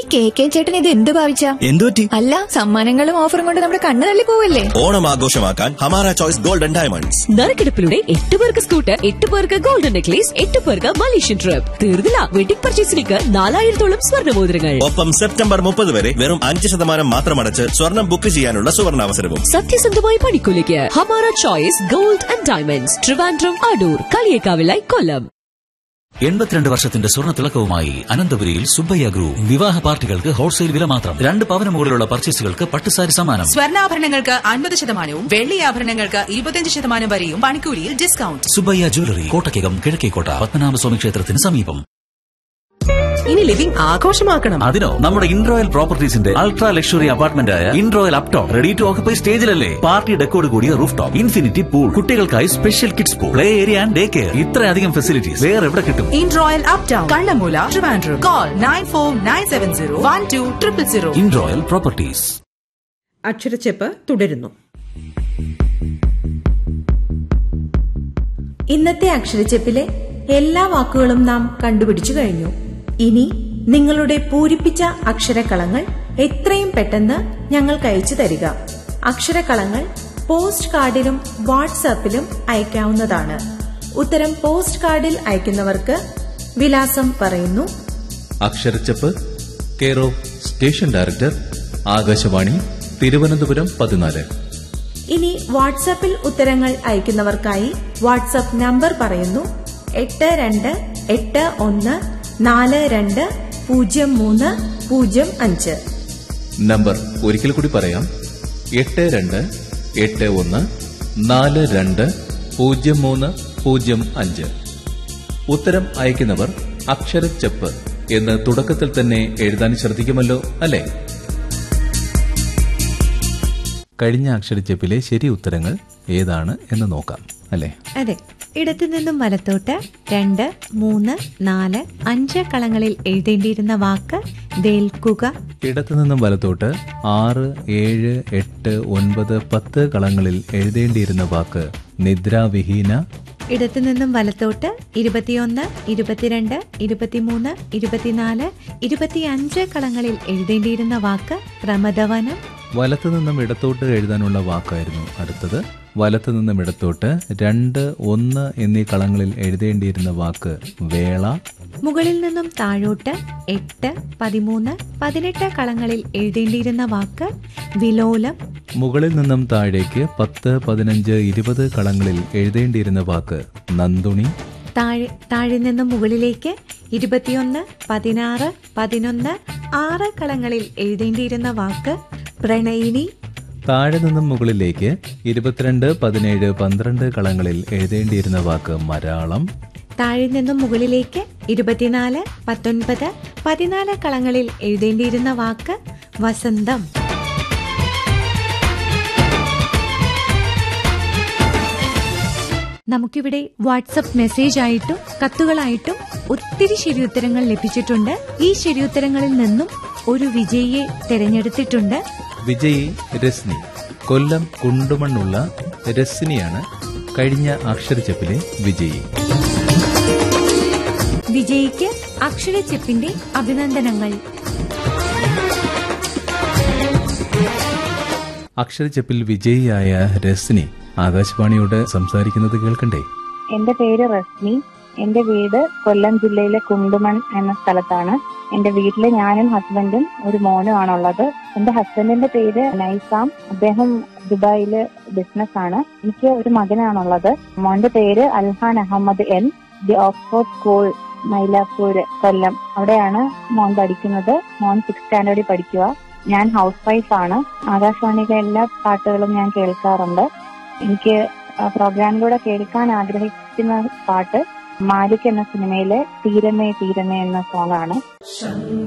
K K ചേട്ടൻ ഇത് എന്ത് ഭാവിച്ച എന്തുപറ്റി അല്ല സമ്മാനങ്ങളും ഓഫറും കൊണ്ട് നമ്മുടെ കണ്ണ് തള്ളി പോവല്ലേ ഓണം ആഘോഷമാക്കാൻ ഹമാര ചോയ്സ് ഗോൾഡൻ ഡയമണ്ട്സ് നറുക്കെടുപ്പിലൂടെ എട്ട് പേർക്ക് സ്കൂട്ടർ എട്ട് പേർക്ക് ഗോൾഡൻ നെക്ലേസ് എട്ട് പേർക്ക് മലേഷ്യൻ ട്രിപ്പ് തീർന്നില്ല വെഡിംഗ് പർച്ചേസിലേക്ക് നാലായിരത്തോളം സ്വർണ്ണമോതിരങ്ങൾ ഒപ്പം സെപ്റ്റംബർ മുപ്പത് വരെ വെറും അഞ്ച് ശതമാനം മാത്രം അടച്ച് സ്വർണം ബുക്ക് ചെയ്യാനുള്ള സുവർണാവസരവും സത്യസന്ധമായ പണിക്കൂലിക്ക് Hamara choice gold and diamonds Trivandrum Adoor കളിയേക്കാവിലായി കൊല്ലം എൺപത്തിരണ്ട് വർഷത്തിന്റെ സ്വർണ്ണ തിളക്കവുമായി അനന്തപുരിയിൽ സുബ്ബയ്യ ഗ്രൂപ്പ് വിവാഹ പാർട്ടികൾക്ക് ഹോൾസെയിൽ വില മാത്രം രണ്ട് പവന് മുകളിലുള്ള പർച്ചേസുകൾക്ക് പട്ടുസാരി സമ്മാനം സ്വർണ്ണാഭരണങ്ങൾക്ക് അൻപത് ശതമാനവും വെള്ളി ആഭരണങ്ങൾക്ക് ഇരുപത്തിയഞ്ച് ശതമാനം വരെയും പണിക്കൂലിയിൽ ഡിസ്കൗണ്ട് സുബ്ബയ്യ ജ്വല്ലറി കോട്ടയ്ക്കകം കിഴക്കേക്കോട്ട പത്മനാഭസ്വാമി ക്ഷേത്രത്തിന് സമീപം ഇനി ലിവിംഗ് ആഘോഷമാക്കണം അതിനോ നമ്മുടെ ഇൻട്രോയൽ പ്രോപ്പർട്ടീസിന്റെ അൾട്രാ ലക്ഷറി അപ്പാർട്ട്മെന്റ് ആയ Inroyal Uptown ready to occupy സ്റ്റേജിലല്ലേ പാർട്ടി ഡെക്കോട് കൂടിയ റൂഫ് ടോപ്പ് ഇൻഫിനിറ്റി പൂൾ കുട്ടികൾക്കായി special kids pool play area and day care ഇത്രയധികം ഫെസിലിറ്റീസ് വേറെ എവിടെ കിട്ടും Inroyal Uptown Kallamoola Trivandrum call nine four nine seven zero one two triple zero Inroyal Properties Aksharacheppu തുടരുന്നു ഇന്നത്തെ അക്ഷരച്ചെപ്പിലെ എല്ലാ വാക്കുകളും നാം കണ്ടുപിടിച്ചു കഴിഞ്ഞു ഇനി നിങ്ങളുടെ പൂരിപ്പിച്ച അക്ഷരക്കളങ്ങൾ എത്രയും പെട്ടെന്ന് ഞങ്ങൾക്ക് അയച്ചു തരിക അക്ഷരക്കളങ്ങൾ പോസ്റ്റ് കാർഡിലും വാട്സാപ്പിലും അയക്കാവുന്നതാണ് ഉത്തരം പോസ്റ്റ് കാർഡിൽ അയക്കുന്നവർക്ക് വിലാസം പറയുന്നു Aksharacheppu care of station director Akashvani Thiruvananthapuram പതിനാല് ഇനി വാട്സാപ്പിൽ ഉത്തരങ്ങൾ അയക്കുന്നവർക്കായി വാട്സാപ്പ് നമ്പർ പറയുന്നു എട്ട് രണ്ട് എട്ട് ഒന്ന് നാല് രണ്ട് പൂജ്യം മൂന്ന് പൂജ്യം അഞ്ച് നമ്പർ ഒരിക്കൽ കൂടി പറയാം എട്ട് രണ്ട് എട്ട് ഒന്ന് നാല് രണ്ട് പൂജ്യം മൂന്ന് പൂജ്യം അഞ്ച് ഉത്തരം അയക്കുന്നവർ അക്ഷരച്ചപ്പ് എന്ന് തുടക്കത്തിൽ തന്നെ എഴുതാൻ ശ്രദ്ധിക്കുമല്ലോ അല്ലേ കഴിഞ്ഞ അക്ഷരച്ചപ്പിലെ ശരി ഉത്തരങ്ങൾ ഏതാണ് എന്ന് നോക്കാം അല്ലേ അതെ ഇടത്തു നിന്നും വലത്തോട്ട് രണ്ട് മൂന്ന് നാല് അഞ്ച് കളങ്ങളിൽ എഴുതേണ്ടിയിരുന്ന വാക്ക് വേൽക്കുക ഇടത്തു നിന്നും വലത്തോട്ട് ആറ് ഏഴ് എട്ട് ഒൻപത് പത്ത് കളങ്ങളിൽ എഴുതേണ്ടിയിരുന്ന വാക്ക് നിദ്രാവിഹീന ഇടത്തു നിന്നും വലത്തോട്ട് ഇരുപത്തിയൊന്ന് ഇരുപത്തിരണ്ട് ഇരുപത്തിമൂന്ന് ഇരുപത്തിനാല് ഇരുപത്തിയഞ്ച് കളങ്ങളിൽ എഴുതേണ്ടിയിരുന്ന വാക്ക് പ്രമദവനം വലത്തു നിന്നും ഇടത്തോട്ട് എഴുതാനുള്ള വാക്കായിരുന്നു അടുത്തത് വലത്തു നിന്നും ഇടത്തോട്ട് രണ്ട് ഒന്ന് എന്നീ കളങ്ങളിൽ എഴുതേണ്ടിയിരുന്ന വാക്ക് വേള മുകളിൽ നിന്നും താഴോട്ട് എട്ട് പതിമൂന്ന് പതിനെട്ട് കളങ്ങളിൽ എഴുതേണ്ടിയിരുന്ന വാക്ക് വിലോലം മുകളിൽ നിന്നും താഴേക്ക് പത്ത് പതിനഞ്ച് ഇരുപത് കളങ്ങളിൽ എഴുതേണ്ടിയിരുന്ന വാക്ക് നന്ദുണി താഴെ താഴെ നിന്നും മുകളിലേക്ക് ഇരുപത്തിയൊന്ന് പതിനാറ് പതിനൊന്ന് ആറ് കളങ്ങളിൽ എഴുതേണ്ടിയിരുന്ന വാക്ക് പ്രണയിനി താഴെ നിന്നും മുകളിലേക്ക് ഇരുപത്തിരണ്ട് പതിനേഴ് പന്ത്രണ്ട് കളങ്ങളിൽ എഴുതേണ്ടിയിരുന്ന വാക്ക് മലയാളം താഴെ നിന്നും മുകളിലേക്ക് ഇരുപത്തിനാല് പത്തൊൻപത് പതിനാല് കളങ്ങളിൽ എഴുതേണ്ടിയിരുന്ന വാക്ക് വസന്തം നമുക്കിവിടെ വാട്സപ്പ് മെസ്സേജ് ആയിട്ടും കത്തുകളായിട്ടും ഒത്തിരി ശരിയുത്തരങ്ങൾ ലഭിച്ചിട്ടുണ്ട് ഈ ശരിയുത്തരങ്ങളിൽ നിന്നും ഒരു വിജയിയെ തിരഞ്ഞെടുത്തിട്ടുണ്ട് വിജയി രശ്നി കൊല്ലം കുണ്ടുമണ്ണുള്ള രശ്നിയാണ് കഴിഞ്ഞ അക്ഷരച്ചപ്പിലെ വിജയി വിജയിക്ക് അക്ഷരച്ചെപ്പിന്റെ അഭിനന്ദനങ്ങൾ അക്ഷരച്ചപ്പിൽ വിജയിയായ രശ്നി ആകാശവാണിയോട് സംസാരിക്കുന്നത് കേൾക്കണ്ടേ എന്റെ പേര് റസ്മി എന്റെ വീട് കൊല്ലം ജില്ലയിലെ കുണ്ടുമൺ എന്ന സ്ഥലത്താണ് എന്റെ വീട്ടില് ഞാനും ഹസ്ബൻഡും ഒരു മോനുമാണുള്ളത് എന്റെ ഹസ്ബൻഡിന്റെ പേര് നൈസാം അദ്ദേഹം ദുബായില് ബിസിനസ് ആണ് എനിക്ക് ഒരു മകനാണുള്ളത് മോന്റെ പേര് Alhan Ahammed N the Oxford school Mylapore Kollam അവിടെയാണ് മോൻ പഠിക്കുന്നത് മോൻ സിക്സ് സ്റ്റാൻഡേർഡിൽ പഠിക്കുക ഞാൻ ഹൗസ് വൈഫ് ആണ് ആകാശവാണിയിലെ എല്ലാ പാട്ടുകളും ഞാൻ കേൾക്കാറുണ്ട് എനിക്ക് ആ പ്രോഗ്രാമിലൂടെ കേൾക്കാൻ ആഗ്രഹിക്കുന്ന പാട്ട് മാലിക് എന്ന സിനിമയിലെ തീരമേ തീരമേ എന്ന സോങ് ആണ്